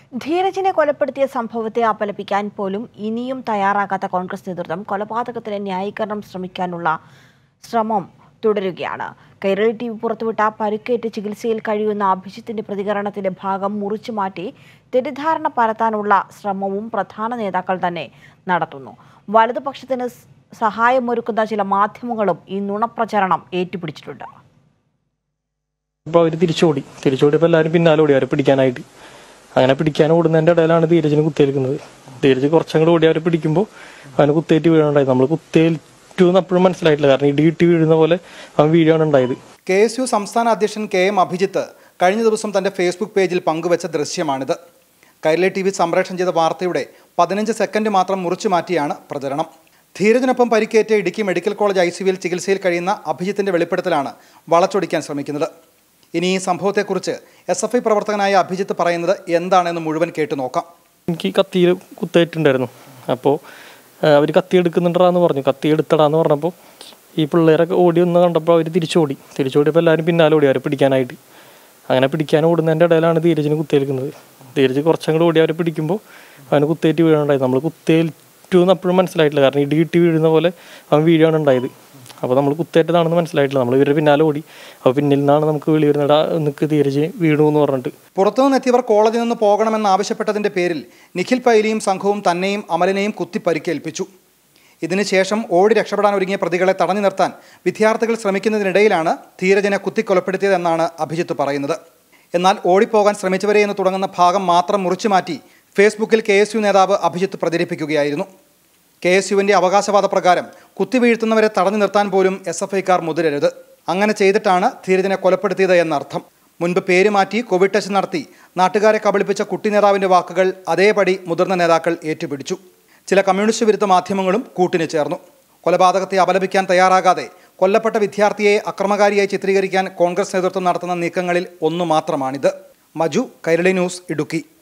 ധീരജിനെ കൊലപ്പെടുത്തിയ സംഭവത്തെ അപലപിക്കാൻ പോലും ഇനിയും തയ്യാറാകാത്ത കോൺഗ്രസ് നേതൃത്വം കൊലപാതകത്തിന് ന്യായീകരണം ശ്രമിക്കാനുള്ള ശ്രമം തുടരുകയാണ് കൈരളി ടി വി പുറത്തുവിട്ട പരുക്കേറ്റ് ചികിത്സയിൽ കഴിയുന്ന അഭിജിത്തിന്റെ പ്രതികരണത്തിന്റെ ഭാഗം മുറിച്ചു മാറ്റി തെറ്റിദ്ധാരണ പരത്താനുള്ള ശ്രമവും പ്രധാന നേതാക്കൾ തന്നെ നടത്തുന്നു വലതുപക്ഷത്തിന് സ് സഹായമൊരുക്കുന്ന ചില മാധ്യമങ്ങളും ഈ നുണപ്രചരണം ഏറ്റുപിടിച്ചിട്ടുണ്ട് അപ്പോൾ അവർ തിരിച്ചോടി തിരിച്ചോടിയപ്പോൾ എല്ലാവരും പിന്നാലെ ഓടി അവരെ പിടിക്കാനായിട്ട് അങ്ങനെ പിടിക്കാൻ ഓടുന്നതിൻ്റെ ഇടയിലാണ് ധീരജിന് കുത്തേൽക്കുന്നത് ധീരജ് കുറച്ചങ്ങോട്ട് ഓടി അവരെ പിടിക്കുമ്പോൾ അവന് കുത്തേറ്റ് വീഴാനുണ്ടായി നമ്മൾ കുത്തേറ്റു എന്ന് അപ്പോഴും മനസ്സിലായിട്ടില്ല കാരണം ഇടി ഇട്ടി വീഴുന്ന പോലെ അവൻ വീഴാണ് ഉണ്ടായത് കെ എസ് യു സംസ്ഥാന അധ്യക്ഷൻ കെ എം അഭിജിത്ത് കഴിഞ്ഞ ദിവസം തന്റെ ഫേസ്ബുക്ക് പേജിൽ പങ്കുവച്ച ദൃശ്യമാണിത് കൈരളി ടി വി സംപ്രേഷണം ചെയ്ത വാർത്തയുടെ പതിനഞ്ച് സെക്കൻഡ് മാത്രം മുറിച്ചു മാറ്റിയാണ് പ്രചരണം ധീരജിനൊപ്പം പരിക്കേറ്റ ഇടുക്കി മെഡിക്കൽ കോളേജ് ഐ സിയുവിൽ ചികിത്സയിൽ കഴിയുന്ന അഭിജിത്തിന്റെ വെളിപ്പെടുത്തലാണ് വളച്ചൊടിക്കാൻ ശ്രമിക്കുന്നത് ഇനി ഈ സംഭവത്തെക്കുറിച്ച് എസ് എഫ് ഐ പ്രവർത്തകനായ അഭിജിത്ത് പറയുന്നത് എന്താണെന്ന് മുഴുവൻ കേട്ടു നോക്കാം എനിക്ക് കത്തിയിൽ കുത്തേറ്റുണ്ടായിരുന്നു അപ്പോൾ അവർ കത്തി എടുക്കുന്നുണ്ടാന്ന് പറഞ്ഞു കത്തി എടുത്തടാന്ന് പറഞ്ഞപ്പോൾ ഈ പിള്ളേരൊക്കെ ഓടി ഒന്ന് കണ്ടപ്പോൾ അവർ തിരിച്ചോടി തിരിച്ചോടിയപ്പോൾ എല്ലാവരും പിന്നാലെ ഓടി അവരെ പിടിക്കാനായിട്ട് അങ്ങനെ പിടിക്കാൻ ഓടുന്നതിൻ്റെ ഇടയിലാണ് ധീരജിന് കുത്തേൽക്കുന്നത് ധീരജ് കുറച്ചങ്ങോട്ട് ഓടി അവരെ പിടിക്കുമ്പോൾ അവന് കുത്തേറ്റ് വീഴാനുണ്ടായത് നമ്മൾ കുത്തേറ്റു എന്ന് അപ്പോഴും മനസ്സിലായിട്ടില്ല കാരണം ഇടി ഇട്ടി വീഴുന്ന പോലെ അവൻ വീഴാണ് ഉണ്ടായത് അപ്പോൾ നമ്മൾ കുത്തേറ്റതാണെന്ന് മനസ്സിലായിട്ടില്ല നമ്മൾ ഇവരുടെ പിന്നാലെ ഓടി അപ്പോൾ പിന്നിൽ നിന്നാണ് നമുക്ക് വിളി വരുന്നത് നിൽക്ക് ധീരജ് വീണു എന്ന് പറഞ്ഞിട്ട് പുറത്തുനിന്ന് എത്തിയവർ കോളേജിൽ നിന്ന് പോകണമെന്ന് ആവശ്യപ്പെട്ടതിന്റെ പേരിൽ നിഖിൽ പൈലിയും സംഘവും തന്നെയും അമലിനെയും കുത്തി പരിക്കേൽപ്പിച്ചു ഇതിനുശേഷം ഓടി രക്ഷപ്പെടാൻ ഒരുങ്ങിയ പ്രതികളെ തടഞ്ഞു നിർത്താൻ വിദ്യാർത്ഥികൾ ശ്രമിക്കുന്നതിനിടയിലാണ് ധീരജനെ കുത്തിക്കൊലപ്പെടുത്തിയതെന്നാണ് അഭിജിത്ത് പറയുന്നത് എന്നാൽ ഓടിപ്പോകാൻ ശ്രമിച്ചവരെ എന്ന് തുടങ്ങുന്ന ഭാഗം മാത്രം മുറിച്ചു മാറ്റി ഫേസ്ബുക്കിൽ കെ എസ് യു നേതാവ് അഭിജിത്ത് പ്രചരിപ്പിക്കുകയായിരുന്നു കെ എസ് യുവിൻ്റെ അവകാശവാദ പ്രകാരം കുത്തിവീഴ്ത്തുന്നവരെ തടഞ്ഞു നിർത്താൻ പോലും എസ് എഫ് ഐക്കാർ മുതിരരുത് അങ്ങനെ ചെയ്തിട്ടാണ് ധീരജനെ കൊലപ്പെടുത്തിയത് എന്നർത്ഥം മുൻപ് പേര് മാറ്റി കോവിഡ് ടെസ്റ്റ് നടത്തി നാട്ടുകാരെ കബളിപ്പിച്ച കുട്ടി നേതാവിൻ്റെ വാക്കുകൾ അതേപടി മുതിർന്ന നേതാക്കൾ ഏറ്റുപിടിച്ചു ചില കമ്മ്യൂണിസ്റ്റ് വിരുദ്ധ മാധ്യമങ്ങളും കൂട്ടിന് ചേർന്നു കൊലപാതകത്തെ അപലപിക്കാൻ തയ്യാറാകാതെ കൊല്ലപ്പെട്ട വിദ്യാർത്ഥിയെ അക്രമകാരിയായി ചിത്രീകരിക്കാൻ കോൺഗ്രസ് നേതൃത്വം നടത്തുന്ന നീക്കങ്ങളിൽ ഒന്നു മാത്രമാണിത് മജു കൈരളി ന്യൂസ് ഇടുക്കി